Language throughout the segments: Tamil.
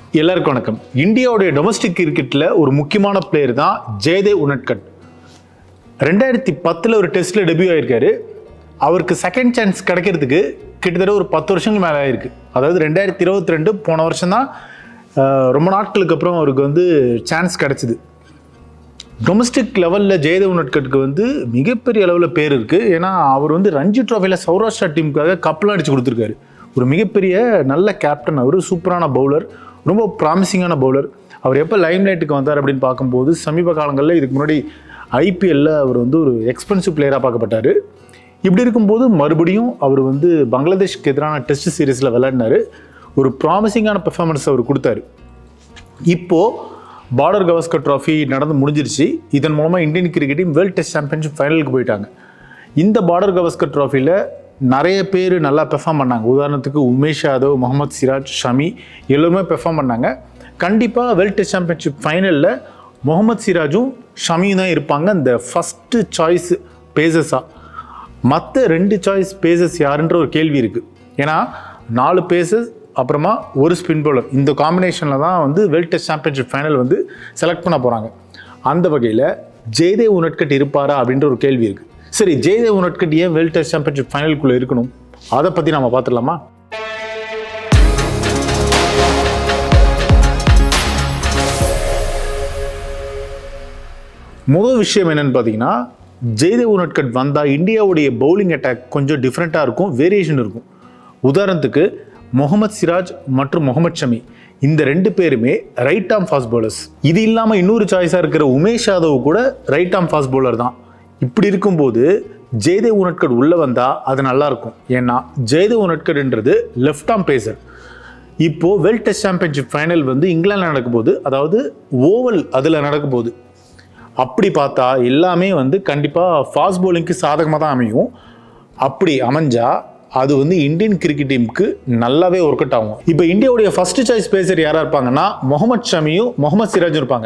எல்லாருக்கும் வணக்கம் இந்தியாவுடைய டொமஸ்டிக் கிரிக்கெட்டில் ஒரு முக்கியமான பிளேயர் தான் ஜெயதேவ் உனட்கட் ரெண்டாயிரத்தி பத்தில் ஒரு டெஸ்ட்டில் டெபியூ ஆயிருக்காரு அவருக்கு செகண்ட் சான்ஸ் கிடைக்கிறதுக்கு கிட்டத்தட்ட ஒரு பத்து வருஷங்கள் மேலே ஆயிருக்கு அதாவது ரெண்டாயிரத்தி இருபத்தி ரெண்டு போன வருஷம் தான் ரொம்ப நாட்களுக்கு அப்புறம் அவருக்கு வந்து சான்ஸ் கிடைச்சிது டொமஸ்டிக் லெவலில் ஜெயதேவ் உனட்கட்டுக்கு வந்து மிகப்பெரிய அளவில் பேர் இருக்குது ஏன்னா அவர் வந்து ரஞ்சி ட்ராஃபியில் சௌராஷ்டிரா டீமுக்காக கப்பலாம் அடிச்சு கொடுத்துருக்காரு ஒரு மிகப்பெரிய நல்ல கேப்டன் அவர் சூப்பரான பவுலர் ரொம்ப ப்ராமிசிங்கான பவுலர் அவர் எப்போ லைம் லைட்டுக்கு வந்தார் அப்படின்னு பார்க்கும்போது சமீப காலங்களில் இதுக்கு முன்னாடி ஐபிஎல்ல அவர் வந்து ஒரு எக்ஸ்பென்சிவ் பிளேயராக பார்க்கப்பட்டார் இப்படி இருக்கும்போது மறுபடியும் அவர் வந்து பங்களாதேஷ்க்கு எதிரான டெஸ்ட் சீரீஸில் விளையாடினாரு ஒரு ப்ராமிசிங்கான பெர்ஃபார்மன்ஸ் அவர் கொடுத்தாரு இப்போ பார்டர் கவாஸ்கர் ட்ராஃபி நடந்து முடிஞ்சிருச்சு இதன் மூலமாக Indian cricket team world test championship ஃபைனலுக்கு போயிட்டாங்க இந்த பார்டர் கவாஸ்கர் ட்ராஃபியில் நிறைய பேர் நல்லா பெர்ஃபார்ம் பண்ணாங்க உதாரணத்துக்கு உமேஷ் யாதவ் முகமது சிராஜ் ஷமி எல்லோருமே பெர்ஃபார்ம் பண்ணாங்க கண்டிப்பாக வேர்ல்ட் டெஸ்ட் சாம்பியன்ஷிப் ஃபைனலில் முகமது சிராஜும் ஷமியும் தான் இருப்பாங்க இந்த ஃபஸ்ட்டு சாய்ஸ் பேசஸாக மற்ற ரெண்டு சாய்ஸ் பேசஸ் யாருன்ற ஒரு கேள்வி இருக்குது ஏன்னா நாலு பேசஸ் அப்புறமா ஒரு ஸ்பின் பவுலர் இந்த காம்பினேஷனில் தான் வந்து வேர்ல்ட் டெஸ்ட் சாம்பியன்ஷிப் ஃபைனல் வந்து செலக்ட் பண்ண போகிறாங்க அந்த வகையில் ஜெயதேவ் உனட்கட் இருப்பாரா அப்படின்ற ஒரு கேள்வி இருக்குது சரி ஜெயதேவ் உனட்கட் ஏன் வேர்ல்ட் டெஸ்ட் சாம்பியன்ஷிப் ஃபைனலுக்குள்ளே இருக்கணும் அதை பற்றி நம்ம பார்த்துடலாமா முதல் விஷயம் என்னன்னு பார்த்தீங்கன்னா ஜெயதேவ் உனட்கட் வந்தால் இந்தியாவுடைய பவுலிங் அட்டாக் கொஞ்சம் டிஃப்ரெண்ட்டாக இருக்கும் வேரியேஷன் இருக்கும் உதாரணத்துக்கு முகமது சிராஜ் மற்றும் முகமது ஷமி இந்த ரெண்டு பேருமே ரைட் ஆம் ஃபாஸ்ட் பவுலர்ஸ் இது இல்லாமல் இன்னொரு சாய்ஸாக இருக்கிற உமேஷ் யாதவ் கூட ரைட் ஆம் ஃபாஸ்ட் பவுலர் தான் இப்படி இருக்கும்போது ஜெயதேவ் உனட்கட் உள்ளே வந்தால் அது நல்லாயிருக்கும் ஏன்னா ஜெயதேவ் உனட்கட்ன்றது லெஃப்ட் ஆம் பேசர் இப்போ வேர்ல்ட் டெஸ்ட் சாம்பியன்ஷிப் ஃபைனல் வந்து இங்கிலாந்தில் நடக்க போகுது அதாவது ஓவல் அதில் நடக்க போகுது அப்படி பார்த்தா எல்லாமே வந்து கண்டிப்பாக ஃபாஸ்ட் பவுலிங்க்கு சாதகமாக தான் அமையும் அப்படி அமைஞ்சா அது வந்து இந்தியன் கிரிக்கெட் டீமுக்கு நல்லாவே ஒர்க் அவுட் ஆகும் இப்போ இந்தியாவுடைய ஃபர்ஸ்ட் சாய்ஸ் பேசர் யாராக இருப்பாங்கன்னா முகமது ஷமியும் முகமது சிராஜும் இருப்பாங்க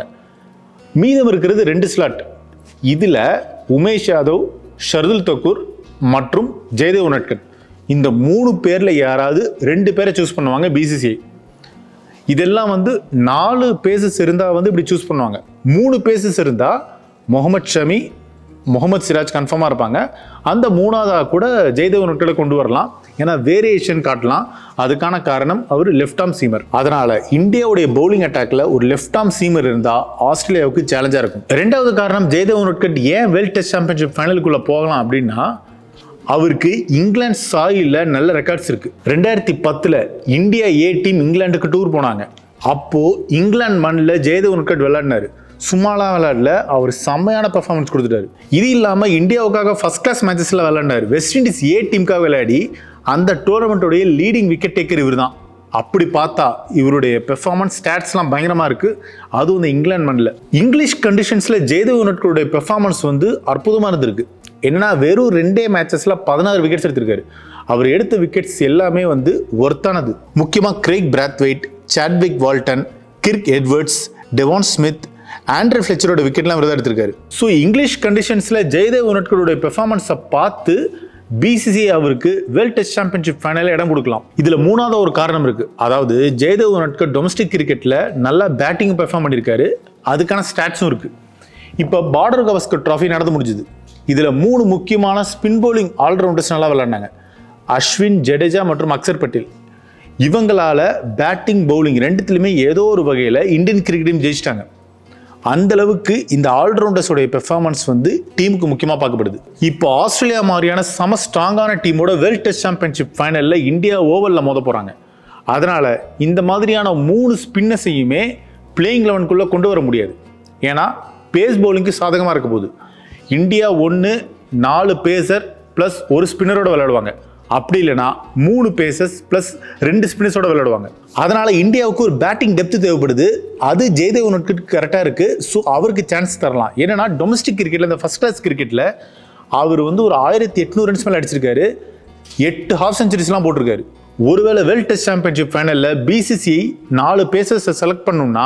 மீதம் இருக்கிறது ரெண்டு ஸ்லாட் இதில் உமேஷ் யாதவ் ஷர்துல் தக்கூர் மற்றும் ஜெயதேவ் உனட்கட் இந்த மூணு பேரில் யாராவது ரெண்டு பேரை சூஸ் பண்ணுவாங்க பிசிசிஐ இதெல்லாம் வந்து நாலு பேசஸ் இருந்தால் வந்து இப்படி சூஸ் பண்ணுவாங்க மூணு பேசஸ் இருந்தால் முகமது ஷமி முகமது சிராஜ் கன்ஃபார்மாக இருப்பாங்க அந்த மூணாவதாக கூட ஜெயதேவ் உட்களை கொண்டு வரலாம் ஏன்னா வேரியேஷன் காட்டலாம் அதுக்கான காரணம் அவர் லெஃப்ட் ஆம் சீமர் அதனால் இந்தியாவுடைய பவுலிங் அட்டாக்ல ஒரு லெஃப்ட் ஆம் சீமர் இருந்தால் ஆஸ்திரேலியாவுக்கு சேலஞ்சாக இருக்கும் ரெண்டாவது காரணம் ஜெயதேவ் உட்கட் ஏன் வேர்ல்ட் டெஸ்ட் சாம்பியன்ஷிப் ஃபைனலுக்குள்ளே போகலாம் அப்படின்னா அவருக்கு இங்கிலாந்து சாயில நல்ல ரெக்கார்ட்ஸ் இருக்கு ரெண்டாயிரத்தி பத்துல இந்தியா ஏ டீம் இங்கிலாந்துக்கு டூர் போனாங்க அப்போ இங்கிலாந்து மண்ணில் ஜெயதேவ் உன்கட் விளையாடினாரு சும்மாலாம் விளையாடல அவர் செம்மையான பெர்ஃபார்மன்ஸ் கொடுத்துட்டாரு இது இல்லாமல் இந்தியாவுக்காக ஃபர்ஸ்ட் கிளாஸ் மேட்சஸில் விளையாடினாரு வெஸ்ட் இண்டீஸ் ஏ டீமுக்காக விளையாடி அந்த டோர்னமெண்ட்டோடைய லீடிங் விக்கெட் டேக்கர் இவர் தான் அப்படி பார்த்தா இவருடைய பெர்ஃபார்மன்ஸ் ஸ்டாட்ஸ்லாம் பயங்கரமாக இருக்குது அதுவும் இந்த இங்கிலாந்து மண்ணில் இங்கிலீஷ் கண்டிஷன்ஸில் ஜெயதேவ் உனட்களுடைய பெர்ஃபார்மன்ஸ் வந்து அற்புதமாக இருந்திருக்கு என்னன்னா வெறும் ரெண்டே மேட்சஸில் பதினாறு விக்கெட்ஸ் எடுத்திருக்காரு அவர் எடுத்த விக்கெட்ஸ் எல்லாமே வந்து ஒர்த்தானது முக்கியமாக Craig Brathwaite Chadwick Walton Kirk Edwards Devon Smith Andre ஃபிளெச்சரோட விக்கெட்லாம் அவர் தான் எடுத்திருக்காரு ஸோ இங்கிலீஷ் கண்டிஷன்ஸில் ஜெயதேவ் உனட்களுடைய பெர்ஃபார்மன்ஸை பார்த்து பிசிசி அவருக்கு வேர்ல்ட் டெஸ்ட் சாம்பியன்ஷிப் ஃபைனலில் இடம் கொடுக்கலாம் இதில் மூணாவது ஒரு காரணம் இருக்குது அதாவது ஜெயதேவ் உனட்கர் டொமஸ்டிக் கிரிக்கெட்டில் நல்லா பேட்டிங் பெர்ஃபார்ம் பண்ணியிருக்காரு அதுக்கான ஸ்டாட்ஸும் இருக்குது இப்போ பார்டர் கவஸ்கர் ட்ராஃபி நடந்து முடிஞ்சுது இதில் மூணு முக்கியமான ஸ்பின் பவுலிங் ஆல்ரவுண்டர்ஸ் நல்லா விளையாடினாங்க அஸ்வின் ஜடேஜா மற்றும் அக்சர் பட்டேல் இவங்களால பேட்டிங் பவுலிங் ரெண்டுத்துலையுமே ஏதோ ஒரு வகையில் இந்தியன் கிரிக்கெட் டீம் ஜெயிச்சிட்டாங்க அந்த அளவுக்கு இந்த ஆல்ரவுண்டர்ஸோடைய பெர்ஃபார்மன்ஸ் வந்து டீமுக்கு முக்கியமாக பார்க்கப்படுது இப்போ ஆஸ்திரேலியா மாதிரியான சம ஸ்ட்ராங்கான டீமோட வேர்ல்ட் டெஸ்ட் சாம்பியன்ஷிப் ஃபைனலில் இந்தியா ஓவரில் மோத போகிறாங்க அதனால் இந்த மாதிரியான மூணு ஸ்பின்னஸையுமே பிளேயிங் லெவனுக்குள்ளே கொண்டு வர முடியாது ஏன்னா பேஸ் பவுலிங்க்கு சாதகமாக இருக்க போகுது இந்தியா ஒன்று நாலு பேசர் ப்ளஸ் ஒரு ஸ்பின்னரோட விளையாடுவாங்க அப்படி இல்லைன்னா மூணு பேசஸ் ப்ளஸ் ரெண்டு ஸ்பின்னர்ஸோட விளையாடுவாங்க அதனால் இந்தியாவுக்கு ஒரு பேட்டிங் டெப்த் தேவைப்படுது அது ஜெயதேவ் உனக்கு கரெக்டாக இருக்குது ஸோ அவருக்கு சான்ஸ் தரலாம் ஏன்னா டொமஸ்டிக் கிரிக்கெட்டில் இந்த ஃபஸ்ட் கிளாஸ் கிரிக்கெட்டில் அவர் வந்து ஒரு ஆயிரத்தி எட்நூறு ரன்ஸ் மேலே அடிச்சிருக்காரு எட்டு ஹாஃப் செஞ்சுரிஸ்லாம் போட்டிருக்காரு ஒருவேளை வேர்ல்ட் டெஸ்ட் சாம்பியன்ஷிப் ஃபைனலில் பிசிசிஐ நாலு பேசஸை செலக்ட் பண்ணணும்னா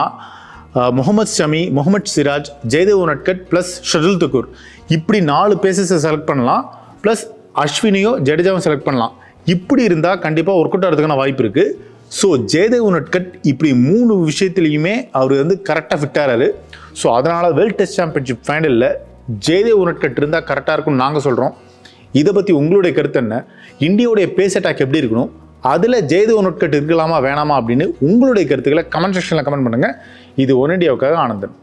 முகமது ஷமி முகமது சிராஜ் ஜெயதேவ் உனட்கட் ப்ளஸ் ஷர்துல் தக்கூர் இப்படி நாலு பேசஸை செலக்ட் பண்ணலாம் ப்ளஸ் அஸ்வினியோ ஜடேஜாவும் செலக்ட் பண்ணலாம் இப்படி இருந்தால் கண்டிப்பாக ஒர்க் அவுட் ஆகிறதுக்கான வாய்ப்பு இருக்குது ஸோ ஜெயதேவ் உனட்கட் இப்படி மூணு விஷயத்துலையுமே அவர் வந்து கரெக்டாக ஃபிட் ஆகிறாரு ஸோ அதனால் வேர்ல்ட் டெஸ்ட் சாம்பியன்ஷிப் ஃபைனலில் ஜெயதேவ் உனட்கட் இருந்தால் கரெக்டாக இருக்கும்னு நாங்கள் சொல்கிறோம் இதை பற்றி உங்களுடைய கருத்து என்ன இந்தியாவுடைய பேஸ் அட்டாக் எப்படி இருக்கணும் அதில் ஜெயதேவ் உனட்கட் இருக்கலாமா வேணாமா அப்படின்னு உங்களுடைய கருத்துக்களை கமெண்ட் செக்ஷனில் கமெண்ட் பண்ணுங்கள் இது ஒன் இண்டியாவுக்காக ஆனந்தன்